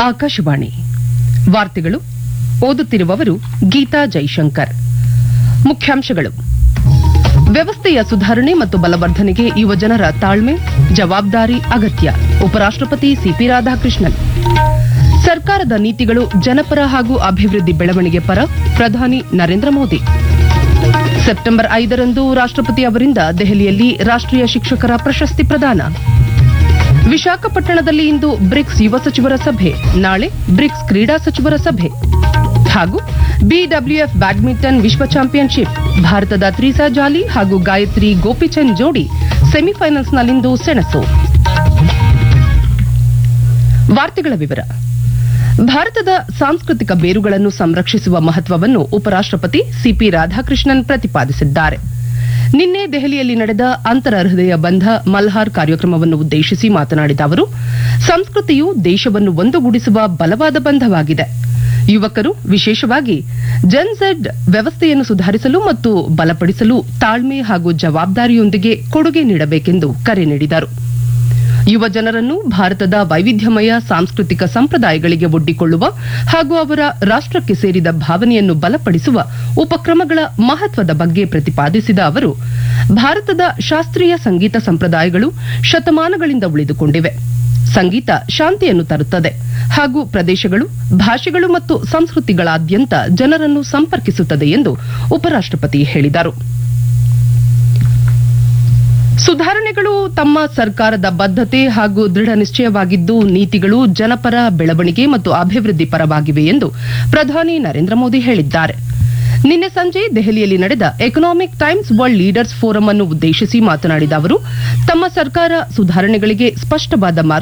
ಆಕಾಶವಾಣಿ ವಾರ್ತೆಗಳು ಓದುತ್ತಿರುವವರು ಗೀತಾ ಜೈಶಂಕರ್ ಮುಖ್ಯಾಂಶಗಳು ವ್ಯವಸ್ಥೆಯ ಸುಧಾರಣೆ ಮತ್ತು ಬಲವರ್ಧನೆಗೆ ಯುವಜನರ ತಾಳ್ಮೆ ಜವಾಬ್ದಾರಿ ಅಗತ್ಯ ಉಪರಾಷ್ಟಪತಿ ಸಿಪಿ ರಾಧಾಕೃಷ್ಣನ್ ಸರ್ಕಾರದ ನೀತಿಗಳು ಜನಪರ ಹಾಗೂ ಅಭಿವೃದ್ಧಿ ಬೆಳವಣಿಗೆ ಪರ ಪ್ರಧಾನಿ ನರೇಂದ್ರ ಮೋದಿ ಸೆಪ್ಟೆಂಬರ್ ಐದರಂದು ರಾಷ್ಟಪತಿ ಅವರಿಂದ ದೆಹಲಿಯಲ್ಲಿ ರಾಷ್ಟೀಯ ಶಿಕ್ಷಕರ ಪ್ರಶಸ್ತಿ ಪ್ರದಾನ ವಿಶಾಖಪಟ್ಟಣದಲ್ಲಿ ಇಂದು ಬ್ರಿಕ್ಸ್ ಯುವ ಸಚಿವರ ಸಭೆ ನಾಳೆ ಬ್ರಿಕ್ಸ್ ಕ್ರೀಡಾ ಸಚಿವರ ಸಭೆ ಹಾಗೂ ಬಿಡಬ್ಲ್ಯೂಎಫ್ ಬ್ಯಾಡ್ಮಿಂಟನ್ ವಿಶ್ವ ಚಾಂಪಿಯನ್ಶಿಪ್ ಭಾರತದ ತ್ರಿಸಾ ಜಾಲಿ ಹಾಗೂ ಗಾಯತ್ರಿ ಗೋಪಿಚಂದ್ ಜೋಡಿ ಸೆಮಿಫೈನಲ್ಸ್ನಲ್ಲಿಂದು ಸೆಣಸು ವಾರ್ತೆಗಳ ವಿವರ ಭಾರತದ ಸಾಂಸ್ಕೃತಿಕ ಬೇರುಗಳನ್ನು ಸಂರಕ್ಷಿಸುವ ಮಹತ್ವವನ್ನು ಉಪರಾಷ್ಟಪತಿ ಸಿಪಿ ರಾಧಾಕೃಷ್ಣನ್ ಪ್ರತಿಪಾದಿಸಿದ್ದಾರೆ ನಿನ್ನೆ ದೆಹಲಿಯಲ್ಲಿ ನಡೆದ ಅಂತರ ಹೃದಯ ಬಂಧ ಮಲ್ಹಾರ್ ಕಾರ್ಯಕ್ರಮವನ್ನು ಉದ್ದೇಶಿಸಿ ಮಾತನಾಡಿದ ಅವರು ಸಂಸ್ಕೃತಿಯು ದೇಶವನ್ನು ಒಂದುಗೂಡಿಸುವ ಬಲವಾದ ಬಂಧವಾಗಿದೆ ಯುವಕರು ವಿಶೇಷವಾಗಿ ಜೆನ್ಝೆಡ್ ವ್ಯವಸ್ಥೆಯನ್ನು ಸುಧಾರಿಸಲು ಮತ್ತು ಬಲಪಡಿಸಲು ತಾಳ್ಮೆ ಹಾಗೂ ಜವಾಬ್ದಾರಿಯೊಂದಿಗೆ ಕೊಡುಗೆ ನೀಡಬೇಕೆಂದು ಕರೆ ನೀಡಿದರು ಯುವ ಜನರನ್ನು ಭಾರತದ ವೈವಿಧ್ಯಮಯ ಸಾಂಸ್ಕೃತಿಕ ಸಂಪ್ರದಾಯಗಳಿಗೆ ಒಡ್ಡಿಕೊಳ್ಳುವ ಹಾಗೂ ಅವರ ರಾಷ್ಟಕ್ಕೆ ಸೇರಿದ ಭಾವನೆಯನ್ನು ಬಲಪಡಿಸುವ ಉಪಕ್ರಮಗಳ ಮಹತ್ವದ ಬಗ್ಗೆ ಪ್ರತಿಪಾದಿಸಿದ ಅವರು ಭಾರತದ ಶಾಸ್ತ್ರೀಯ ಸಂಗೀತ ಸಂಪ್ರದಾಯಗಳು ಶತಮಾನಗಳಿಂದ ಉಳಿದುಕೊಂಡಿವೆ ಸಂಗೀತ ಶಾಂತಿಯನ್ನು ತರುತ್ತದೆ ಹಾಗೂ ಪ್ರದೇಶಗಳು ಭಾಷೆಗಳು ಮತ್ತು ಸಂಸ್ಕೃತಿಗಳಾದ್ಯಂತ ಜನರನ್ನು ಸಂಪರ್ಕಿಸುತ್ತದೆ ಎಂದು ಉಪರಾಷ್ಟಪತಿ ಹೇಳಿದರು ಸುಧಾರಣೆಗಳು ತಮ್ಮ ಸರ್ಕಾರದ ಬದ್ಧತೆ ಹಾಗೂ ದೃಢ ನಿಶ್ಚಯವಾಗಿದ್ದು ನೀತಿಗಳು ಜನಪರ ಬೆಳವಣಿಗೆ ಮತ್ತು ಅಭಿವೃದ್ಧಿ ಪರವಾಗಿವೆ ಎಂದು ಪ್ರಧಾನಿ ನರೇಂದ್ರ ಮೋದಿ ಹೇಳಿದ್ದಾರೆ ನಿನ್ನೆ ಸಂಜೆ ದೆಹಲಿಯಲ್ಲಿ ನಡೆದ Economic Times World Leaders Forum ಅನ್ನು ಉದ್ದೇಶಿಸಿ ಮಾತನಾಡಿದ ಅವರು ತಮ್ಮ ಸರ್ಕಾರ ಸುಧಾರಣೆಗಳಿಗೆ ಸ್ಪಷ್ಟವಾದ